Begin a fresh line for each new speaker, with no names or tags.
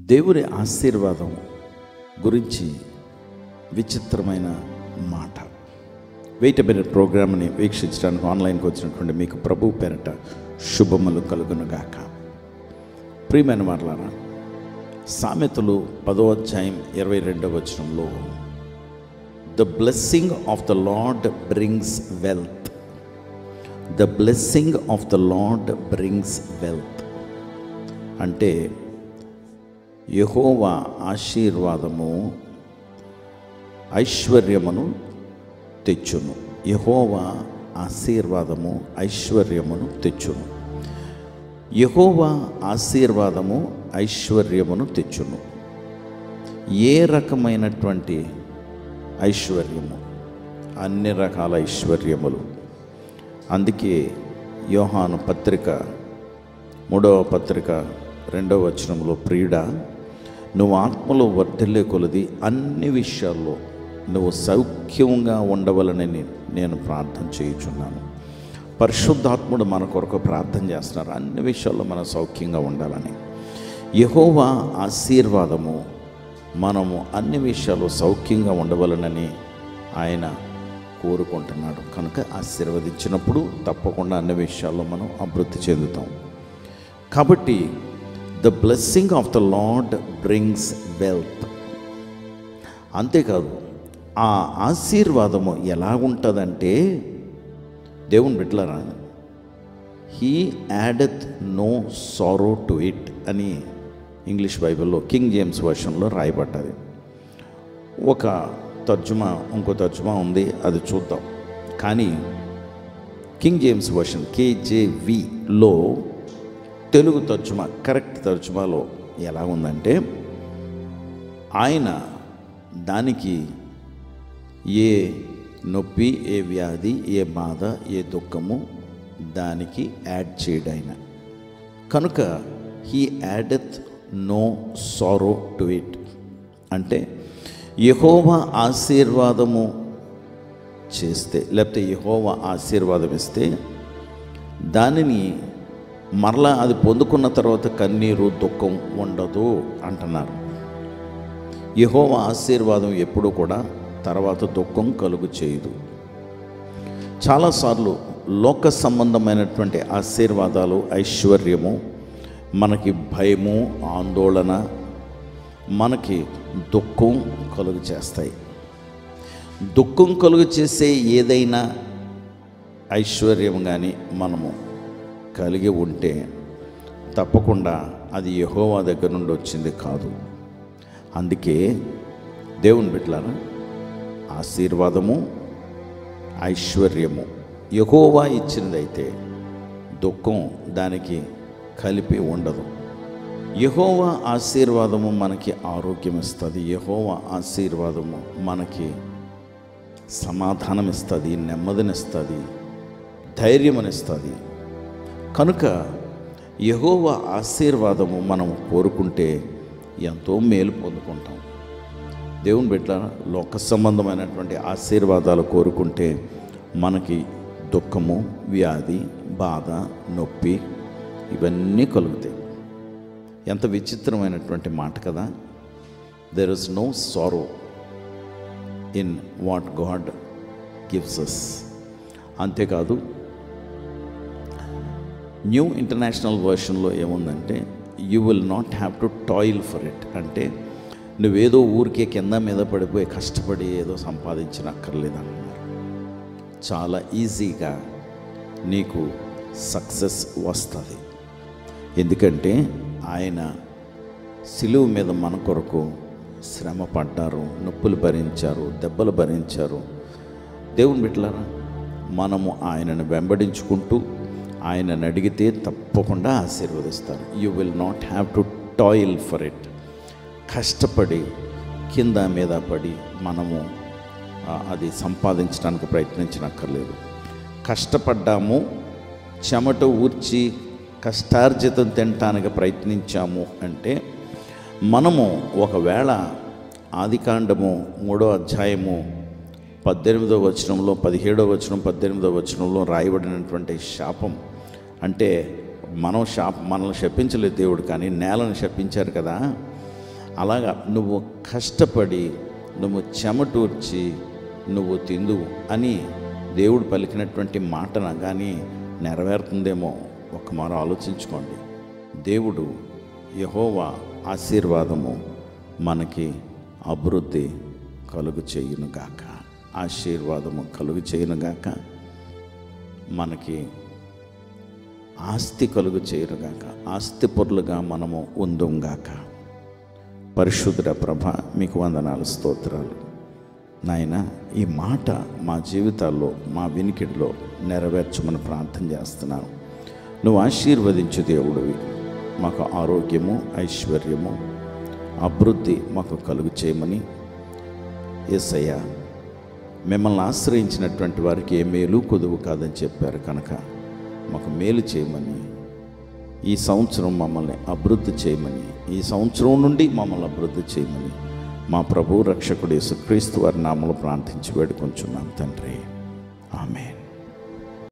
దేవుని ఆశీర్వాదం గురించి విచిత్రమైన మాట వెయిట్ మినిట్ ప్రోగ్రామ్ని వీక్షించడానికి ఆన్లైన్కి వచ్చినటువంటి మీకు ప్రభు పేరట శుభములు కలుగునుగాక ప్రియమైన వారులారా సామెతలు పదో అధ్యాయం ఇరవై రెండవ వచనంలో the blessing of the Lord brings wealth the blessing of the Lord brings wealth అంటే యహోవా ఆశీర్వాదము ఐశ్వర్యమును తెచ్చును యహోవా ఆశీర్వాదము ఐశ్వర్యమును తెచ్చును యహోవా ఆశీర్వాదము ఐశ్వర్యమును తెచ్చును ఏ రకమైనటువంటి ఐశ్వర్యము అన్ని రకాల ఐశ్వర్యములు అందుకే యోహాను పత్రిక మూడవ పత్రిక రెండవ వచనంలో ప్రియుడ నువ్వు ఆత్మలో వర్ధిల్లే కొలది అన్ని విషయాల్లో నువ్వు సౌఖ్యంగా ఉండవలనని నేను ప్రార్థన చేయుచున్నాను పరిశుద్ధాత్ముడు మన కొరకు ప్రార్థన చేస్తున్నారు అన్ని విషయాల్లో మనం సౌఖ్యంగా ఉండాలని యహోవా ఆశీర్వాదము మనము అన్ని విషయాల్లో సౌఖ్యంగా ఉండవలనని ఆయన కోరుకుంటున్నాడు కనుక ఆశీర్వదించినప్పుడు తప్పకుండా అన్ని విషయాల్లో మనం అభివృద్ధి చెందుతాం కాబట్టి the blessing of the Lord brings wealth అంతేకాదు ఆ ఆశీర్వాదము ఎలా ఉంటుందంటే దేవుని బిడ్డలారా he addeth no sorrow to it అని ఇంగ్లీష్ బైబిల్లో కింగ్ జేమ్స్ వర్షన్లో రాయబడ్డది ఒక తర్జుమా ఇంకో తర్జుమా ఉంది అది చూద్దాం కానీ కింగ్ జేమ్స్ వర్షన్ కేజేవిలో తెలుగు తర్జుమా కరెక్ట్ తర్జుమాలో ఎలా ఉందంటే ఆయన దానికి ఏ నొప్పి ఏ వ్యాధి ఏ బాధ ఏ దుఃఖము దానికి యాడ్ చేయడు ఆయన కనుక he addeth no sorrow to it అంటే యహోవా ఆశీర్వాదము చేస్తే లేకపోతే యహోవా ఆశీర్వాదం ఇస్తే దానిని మరలా అది పొందుకున్న తర్వాత కన్నీరు దుఃఖం ఉండదు అంటున్నారు యహోవా ఆశీర్వాదం ఎప్పుడు కూడా తర్వాత దుఃఖం కలుగు చేయదు చాలాసార్లు లోక సంబంధమైనటువంటి ఆశీర్వాదాలు ఐశ్వర్యము మనకి భయము ఆందోళన మనకి దుఃఖం కలుగు చేస్తాయి దుఃఖం కలుగు చేసే ఏదైనా ఐశ్వర్యం కానీ మనము కలిగి ఉంటే తప్పకుండా అది యహోవా దగ్గర నుండి వచ్చింది కాదు అందుకే దేవుని బిడ్డలారా ఆశీర్వాదము ఐశ్వర్యము యహోవా ఇచ్చినదైతే దుఃఖం దానికి కలిపి ఉండదు యహోవా ఆశీర్వాదము మనకి ఆరోగ్యం ఇస్తుంది యహోవా ఆశీర్వాదము మనకి సమాధానం ఇస్తుంది నెమ్మదినిస్తుంది ధైర్యమనిస్తుంది కనుక యహోవా ఆశీర్వాదము మనం కోరుకుంటే ఎంతో మేలు పొందుకుంటాం దేవుని బిడ్డ లోక సంబంధమైనటువంటి ఆశీర్వాదాలు కోరుకుంటే మనకి దుఃఖము వ్యాధి బాధ నొప్పి ఇవన్నీ కలుగుతాయి ఎంత విచిత్రమైనటువంటి మాట కదా there is no sorrow in what God gives us అంతేకాదు న్యూ ఇంటర్నేషనల్ వర్షన్లో ఏముందంటే you will not have to toil for it అంటే నువ్వేదో ఊరికే కింద మీద పడిపోయి కష్టపడి ఏదో సంపాదించనక్కర్లేదన్నారు చాలా ఈజీగా నీకు సక్సెస్ వస్తుంది ఎందుకంటే ఆయన సిలువు మీద మన కొరకు శ్రమ పడ్డారు నొప్పులు భరించారు దెబ్బలు భరించారు దేవుని బిడ్డలారా మనము ఆయనను వెంబడించుకుంటూ ఆయనను అడిగితే తప్పకుండా ఆశీర్వదిస్తారు you will not have to toil for it కష్టపడి కింద మీద పడి మనము ఆ, అది సంపాదించడానికి ప్రయత్నించనక్కర్లేదు కష్టపడ్డాము చెమట ఊర్చి కష్టార్జితం తినటానికి ప్రయత్నించాము అంటే మనము ఒకవేళ ఆదికాండము మూడో అధ్యాయము పద్దెనిమిదో వచనంలో పదిహేడో వచనం పద్దెనిమిదో వచనంలో రాయబడినటువంటి శాపం అంటే మనం శాప మనల్ని శపించలేదు దేవుడు కానీ నేలను శపించారు కదా అలాగా నువ్వు కష్టపడి నువ్వు చెమటూర్చి నువ్వు తిందువు అని దేవుడు పలికినటువంటి మాటన కానీ నెరవేరుతుందేమో ఒక మారు ఆలోచించుకోండి దేవుడు యహోవా ఆశీర్వాదము మనకి అభివృద్ధి కలుగు చేయునుగాక ఆశీర్వాదము కలుగు చేయునుగాక మనకి ఆస్తి కలుగు చేయునుగాక ఆస్తి పొరులుగా మనము ఉందుంగాక పరిశుద్ధ ప్రభ మీకు వందనాలు స్తోత్రాలు నాయన ఈ మాట మా జీవితాల్లో మా వినికిడిలో నెరవేర్చమని ప్రార్థన చేస్తున్నాను నువ్వు ఆశీర్వదించు దేవుడివి మాకు ఆరోగ్యము ఐశ్వర్యము అభివృద్ధి మాకు కలుగు చేయమని ఎస్ఐ మిమ్మల్ని ఆశ్రయించినటువంటి వారికి ఏ మేలు కొదువు కాదని చెప్పారు కనుక మాకు మేలు చేయమని ఈ సంవత్సరం మమ్మల్ని అభివృద్ధి చేయమని ఈ సంవత్సరం నుండి మమ్మల్ని అభివృద్ధి చేయమని మా ప్రభు రక్షకుడు యేసుక్రీస్తు వారి నామలు ప్రార్థించి వేడుకొంచున్నాం తండ్రి ఆమెన్